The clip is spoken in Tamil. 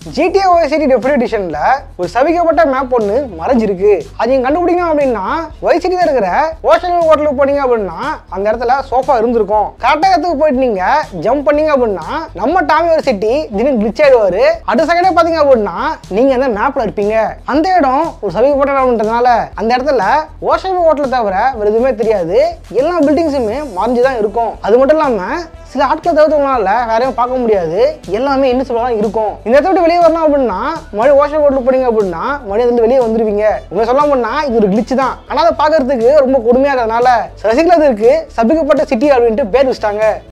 ஜிடிஏ ஒய்சிட்டி டெஃபினட் எடிஷன்ல ஒரு சபிக்கப்பட்ட மேப் ஒன்று மறைஞ்சிருக்கு அது நீங்க கண்டுபிடிக்கணும் அப்படின்னா ஒய்சிட்டியில் இருக்கிற ஓஷன் ஹோட்டலுக்கு போனீங்க அப்படின்னா அந்த இடத்துல சோஃபா இருந்திருக்கும் கரெக்டாக இடத்துக்கு போயிட்டு நீங்க ஜம்ப் பண்ணீங்க அப்படின்னா நம்ம டாமி ஒரு சிட்டி திடீர்னு கிளிச் ஆயிடுவாரு அடுத்த செகண்டே பார்த்தீங்க அப்படின்னா நீங்க அந்த மேப்ல இருப்பீங்க அந்த இடம் ஒரு சபிக்கப்பட்ட இடம்ன்றதுனால அந்த இடத்துல ஓஷன் ஹோட்டலை தவிர வேற எதுவுமே தெரியாது எல்லா பில்டிங்ஸுமே மறைஞ்சு தான் இருக்கும் அது மட்டும் இல்லாம சில ஆட்களை தவிர்த்தவங்களால வேறையும் பார்க்க முடியாது எல்லாமே என்ன சொல்லலாம் இருக்கும் இந்த இடத்த விட்டு வெளியே வரணும் அப்படின்னா மறுபடியும் வாஷர் போட்டில் போனீங்க அப்படின்னா மறுபடியும் வந்து வெளியே வந்துருவீங்க உங்க சொல்ல போனா இது ஒரு கிளிச் தான் ஆனால் அதை பார்க்கறதுக்கு ரொம்ப கொடுமையாக இருக்கிறதுனால ரசிகர்களுக்கு சபிக்கப்பட்ட சிட்டி அப்படின்ட்டு பேர் வச்சிட்டாங்க